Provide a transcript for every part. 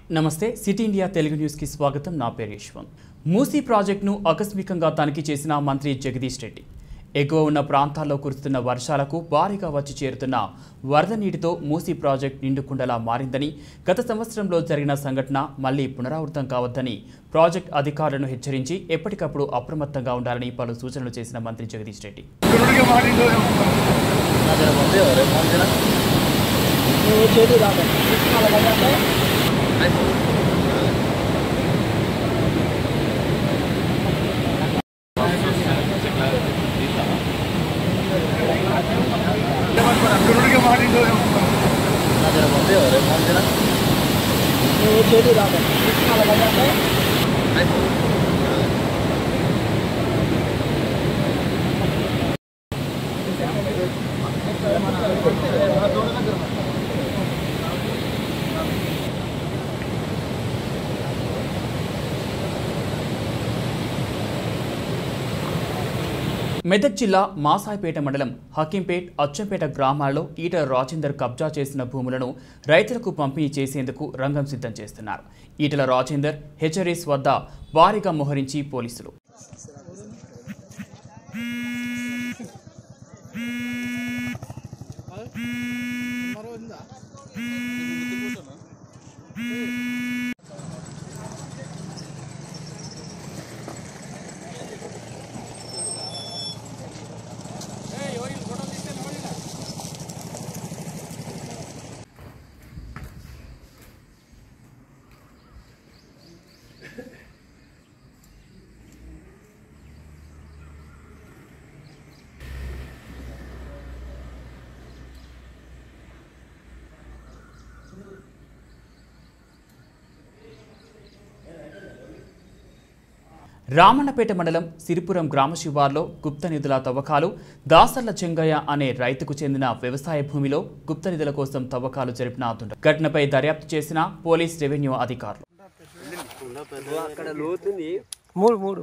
నమస్తే city India Telugu న్యూస్కి స్వాగతం నా పేరు యశ్వంత్ మూసీ ప్రాజెక్టును ఆకస్మికంగా తనిఖీ చేసిన మంత్రి జగదీష్ రెడ్డి ఎగువ ఉన్న ప్రాంతాల్లో కురుస్తున్న వర్షాలకు భారీగా వచ్చి చేరుతున్న వరద నీటితో మూసీ ప్రాజెక్ట్ నిండుకుండలా మారిందని గత సంవత్సరంలో జరిగిన సంఘటన మళ్లీ పునరావృతం కావద్దని ప్రాజెక్ట్ అధికారులను హెచ్చరించి ఎప్పటికప్పుడు అప్రమత్తంగా ఉండాలని పలు సూచనలు చేసిన మంత్రి జగదీష్ రెడ్డి మెదక్ జిల్లా మాసాయిపేట మండలం హకీంపేట్ అచ్చంపేట గ్రామాల్లో ఈటల రాజేందర్ కబ్జా చేసిన భూములను రైతులకు పంపిణీ చేసేందుకు రంగం సిద్ధం చేస్తున్నారు ఈటల రాజేందర్ హెచ్చరీస్ వద్ద భారీగా మోహరించి పోలీసులు రామన్నపేట మండలం సిరిపురం గ్రామ శివార్లో గుప్త నిధుల తవ్వకాలు దాసర్ల చెంగయ్య అనే రైతుకు చెందిన వ్యవసాయ భూమిలో గుప్త నిధుల కోసం తవ్వకాలు జరిపిన దుండ ఘటనపై దర్యాప్తు చేసిన పోలీస్ రెవెన్యూ అధికారులు అక్కడ లోతుంది మూడు మూడు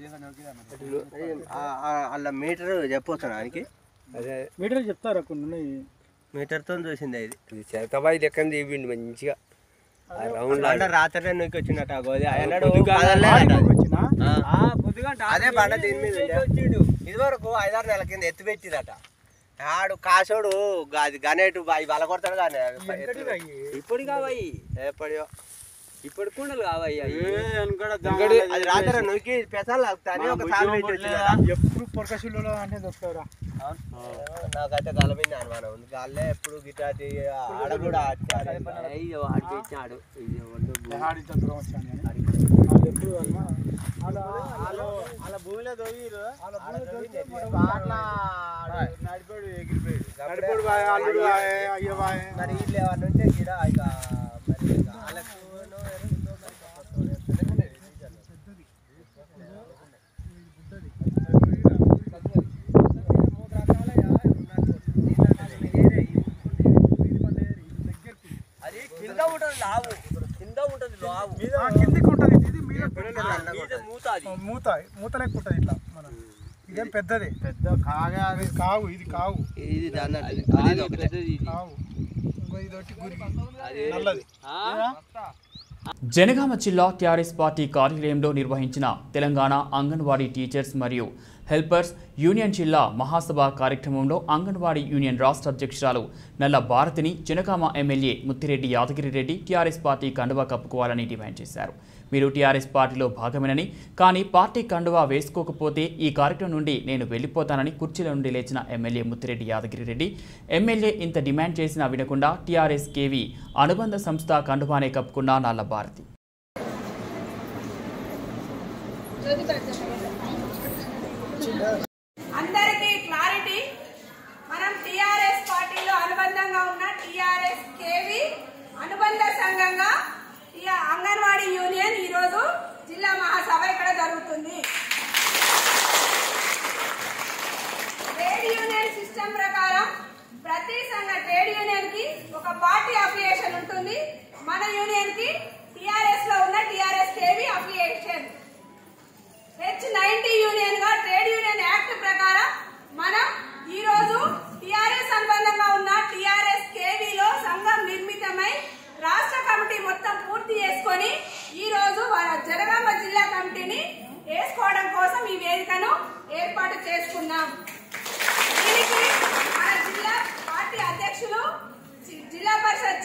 అలా మీటర్ చెప్పొచ్చు దానికి అదే మీటర్ చెప్తారా కొన్ని ఉన్నాయి మీటర్తో చూసింది ఇది ఇది చేతబాయి లెక్కన తీపిండి మంచిగా ఆ రౌండ్ అంటే రాత్రి నీకు వచ్చినట్టు ఆ గోది అన్నాడు పొద్దుగాల కదలలేదట అది. వచ్చినా ఆ. అదే బండ దీని మీద ఉండే. ఇదివరకు ఐదారు నెలల కింద ఎత్తి పెట్టిదట ఆడు కాసోడు గా- అది గనేటు అవి బల కొడతాడు కానీ ఇప్పుడు కావాయి ఎప్పటియో ఇప్పుడు కుండలు కావాయి అది రాత్రి నొక్కి పెసాలు లాగుతాని ఒక సాల్ పెట్టి వచ్చిందట. ఎప్పుడు పొరకశుల్లో అంటే దొరుకుతారా నాకైతే గాల మీద అనుమానం ఉంది గాల్లే ఎప్పుడు గిటాటి ఆడ కూడా వచ్చారు. అయ్యో ఆడికి ఇచ్చాడు ఇది వద్దు. ఆడింత దూరం వచ్చాను కానీ వాళ్ళు ఎప్పుడు అనుమానం. వాళ్ళు వాళ్ళ భూమిలో దొరికిరు వాళ్ళ భూమిలో దొరికితే మరి నడిపాడు ఎగిరిపోయాడు నడిపోడు బాయ్, అల్లుడు బాయ్, అయ్య బాయ్. మరి వీళ్ళు ఏమన్నా ఉంటే గిడ ఇక మరి ఇక వాళ్ళకు ఉందో మరి కొత్తదో అది కింద ఉంటుంది లావు కింద ఉంటుంది లావు ఆ, కిందికి ఉంటుంది ఇది మీద మీద మూత అది మూత మూత లెక్క ఉంటుంది ఇట్లా మన ఇదేం పెద్దది పెద్ద కాగా అది కావు ఇది కావు ఇది దాని అది పెద్దది ఇది. కావు ఇంకో ఇది ఒకటి గురికి నల్లది జనగామ జిల్లా టీఆర్ఎస్ పార్టీ కార్యాలయంలో నిర్వహించిన తెలంగాణ అంగన్వాడీ టీచర్స్ మరియు హెల్పర్స్ యూనియన్ జిల్లా మహాసభ కార్యక్రమంలో అంగన్వాడీ యూనియన్ రాష్ట్ర అధ్యక్షురాలు నల్ల భారతిని Janagama MLA Muthireddy Yadagiri Reddy TRS party కండువా కప్పుకోవాలని డిమాండ్ చేశారు మీరు టీఆర్ఎస్ పార్టీలో భాగమేనని కానీ పార్టీ కండువా వేసుకోకపోతే ఈ కార్యక్రమం నుండి నేను వెళ్ళిపోతానని కుర్చీల నుండి లేచిన ఎమ్మెల్యే ముత్తిరెడ్డి యాదగిరి రెడ్డి ఎమ్మెల్యే ఇంత డిమాండ్ చేసినా వినకుండా టీఆర్ఎస్ కేవీ అనుబంధ సంస్థ కండువానే కప్పుకున్న నల్ల భారతి అందరికీ క్లారిటీ మనం టిఆర్ఎస్ పార్టీలో అనుబంధంగా ఉన్న టిఆర్ఎస్ కేవి అనుబంధ సంఘంగా ఈ అంగన్వాడీ యూనియన్ ఈరోజు జిల్లా మహాసభ ఇక్కడ జరుగుతుంది ట్రేడ్ యూనియన్ సిస్టమ్ ప్రకారం ప్రతి సంఘ ట్రేడ్ యూనియన్ కి ఒక పార్టీ అఫిలియేషన్ ఉంటుంది మన యూనియన్ కి టిఆర్ఎస్ లో ఉన్న TRS KV affiliation H ninety union గా ట్రేడ్ యూనియన్ యాక్ట్ ప్రకారం మనం ఈ రోజు టిఆర్ఎస్ అనుబంధంగా ఉన్న టిఆర్ఎస్ కేవీలో సంఘం నిర్మితమై రాష్ట్ర కమిటీ మొత్తం పూర్తి చేసి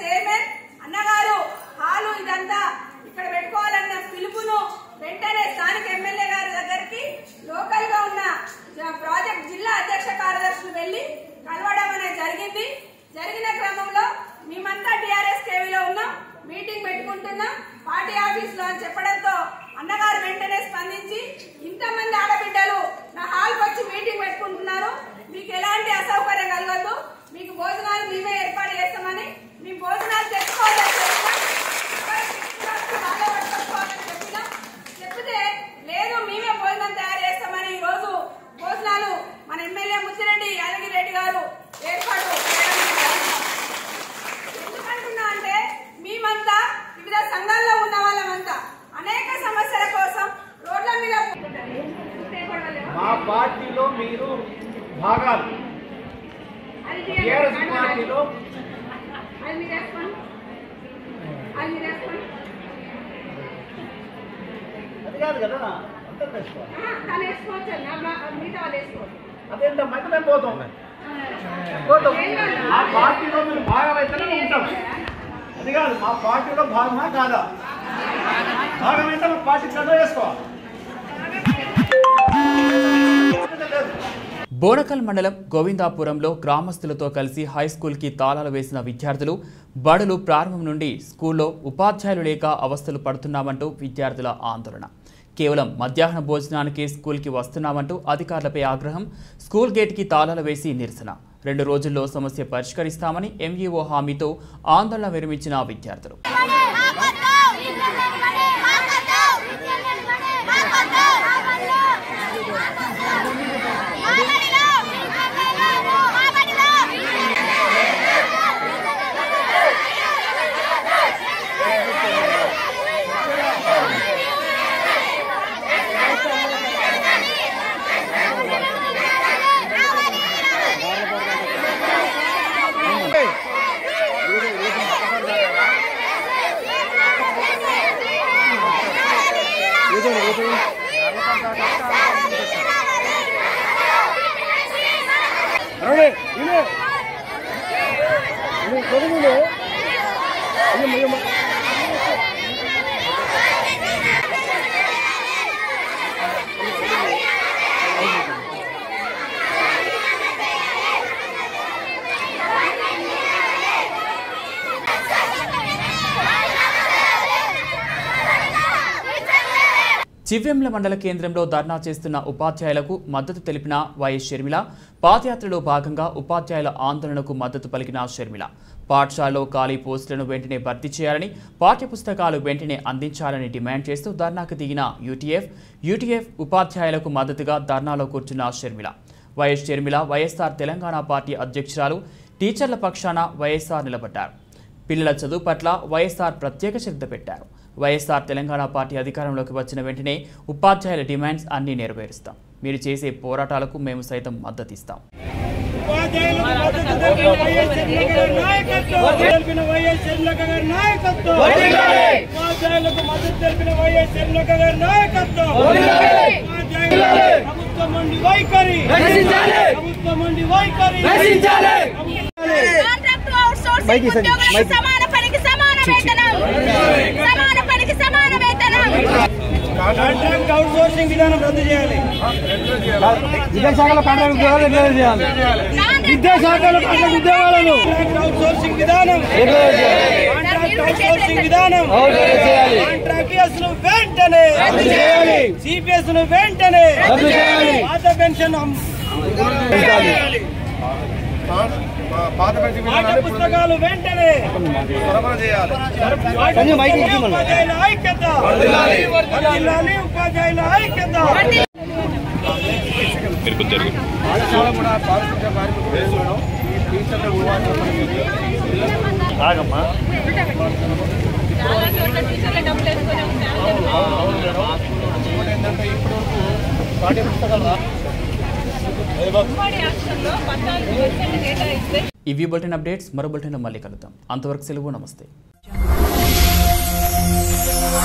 చైర్మన్ అన్నగారు హాలు ఇదంతా ఇక్కడ పెట్టుకోవాలన్న పిలుపును వెంటనే స్థానిక ఎమ్మెల్యే గారి దగ్గరికి లోకల్ గా ఉన్న జ- ప్రాజెక్ట్ జిల్లా అధ్యక్ష కార్యదర్శులు వెళ్లి కలవడం అనేది జరిగింది జరిగిన క్రమంలో మేమంతా టిఆర్ఎస్ కేవీలో ఉన్నాం మీటింగ్ పెట్టుకుంటున్నాం పార్టీ ఆఫీస్ లో అని చెప్పడంతో అన్నగారు వెంటనే స్పందించి ఇంతమంది ఆడబిడ్డలు నా హాల్కి వచ్చి మీటింగ్ పెట్టుకుంటున్నారు మీకు ఎలాంటి అసౌకర్యం కలగద్దు మీకు భోజనాలు మేమే ఏర్పాటు చేస్తామని మీ భోజనాలు తెచ్చుకోవాలని చెప్పినాం. ఎవరు తెచ్చుకున్నట్టు వాళ్ళే పట్టుకోవాలని చెప్పినాం. చెప్తే లేదు మేమే భోజనం తయారు చేస్తామని ఈ రోజు భోజనాలు మన ఎమ్మెల్యే ముత్తిరెడ్డి యాదగిరి రెడ్డి గారు ఏర్పాటు చేయడం జరిగింది. ఎందుకంటున్నా అంటే మేమంతా వివిధ సంఘాల్లో ఉన్న వాళ్ళమంతా అనేక సమస్యల కోసం రోడ్ల మీద మా పార్టీలో మీరు భాగాలు అది టీఆర్ఎస్ పార్టీలో అది మీరు వేసుకోండి అది మీరు వేసుకోండి అది కాదు కదా అంతా వేసుకోవాలి ఆ, తను వేసుకోవచ్చు అండి. ఆ, మా- మిగతా వాళ్ళు వేసుకోవచ్చు అదేంటో మధ్య మేము పోతాం పోతాం మా పార్టీలో మీరు భాగం అయితేనే ఉంటాం అది కాదు మా పార్టీలో భాగమా కాదా భాగం అయితే మా పార్టీ కదా వేసుకోవాలి లేదు బోనకల్ మండలం గోవిందాపురంలో గ్రామస్తులతో కలిసి హై స్కూల్కి తాళాలు వేసిన విద్యార్థులు బడులు ప్రారంభం నుండి స్కూల్లో ఉపాధ్యాయులు లేక అవస్థలు పడుతున్నామంటూ విద్యార్థుల ఆందోళన కేవలం మధ్యాహ్న భోజనానికి స్కూల్కి వస్తున్నామంటూ అధికారులపై ఆగ్రహం స్కూల్ గేట్కి తాళాలు వేసి నిరసన రెండు రోజుల్లో సమస్య పరిష్కరిస్తామని ఎంఈఓ హామీతో ఆందోళన విరమించిన విద్యార్థులు చివ్వెంల మండల కేంద్రంలో ధర్నా చేస్తున్న ఉపాధ్యాయులకు మద్దతు తెలిపిన వైఎస్ షర్మిల పాదయాత్రలో భాగంగా ఉపాధ్యాయుల ఆందోళనకు మద్దతు పలికిన షర్మిల పాఠశాలలో ఖాళీ పోస్టులను వెంటనే భర్తీ చేయాలని పాఠ్యపుస్తకాలు వెంటనే అందించాలని డిమాండ్ చేస్తూ ధర్నాకు దిగిన యూటీఎఫ్ యూటీఎఫ్ ఉపాధ్యాయులకు మద్దతుగా ధర్నాలో కూర్చున్న Sharmila YS Sharmila YSR Telangana party అధ్యక్షురాలు టీచర్ల పక్షాన వైఎస్ఆర్ నిలబడ్డారు పిల్లల చదువు పట్ల వైఎస్ఆర్ ప్రత్యేక శ్రద్ధ పెట్టారు వైఎస్ఆర్ తెలంగాణ పార్టీ అధికారంలోకి వచ్చిన వెంటనే ఉపాధ్యాయుల డిమాండ్స్ అన్నీ నెరవేరుస్తాం మీరు చేసే పోరాటాలకు మేము సైతం మద్దతిస్తాం తెలిపిన వైఎస్ షర్మిలక గారి నాయకత్వం ఉపాధ్యాయులకు మద్దతు తెలిపిన వైఎస్ షర్మిలక గారి నాయకత్వం ఉపాధ్యాయులు ప్రభుత్వం మండి వైఖరి ప్రభుత్వం మండి వైఖరి కాంట్రాక్ట్ అవుట్సోర్సింగ్ ఉద్యోగులకు సమాన పనికి సమాన వేతనం సమాన పనికి సమాన వేతనం కాంట్రాక్ట్ అవుట్ సోర్సింగ్ విధానం రద్దు చేయాలి విద్యాశాఖలో కాంట్రాక్ట్ ఉద్యోగాలు రెగ్యులర్ చేయాలి విద్యాశాఖలో కాంట్రాక్ట్ ఉద్యోగాలను కాంట్రాక్ట్ అవుట్ సోర్సింగ్ విధానం కాంట్రాక్ట్ అవుట్ సోర్సింగ్ విధానం కాంట్రాక్ట్ ను వెంటనే సిపిఎస్ ను వెంటనే పాత పెన్షన్ అమ్- చేయాలి. పాఠ్య పుస్తకాలు వెంటనే ఉపాధ్యాయుల ఐక్యత వర్ధిల్లాలి ఉపాధ్యాయుల ఐక్యత పాఠశాల కూడా పారిశుద్ధ్య కార్మికులు వేసుకోవడం ఈ టీచర్ల ఉపాధి ఆగమ్మా ఇంకోటి ఏంటంటే ఇప్పటి వరకు పాఠ్య పుస్తకాలు రా ఇవి బులెటిన్ అప్డేట్స్ మరో బులెటిన్లో మళ్ళీ కలుద్దాం అంతవరకు సెలవు నమస్తే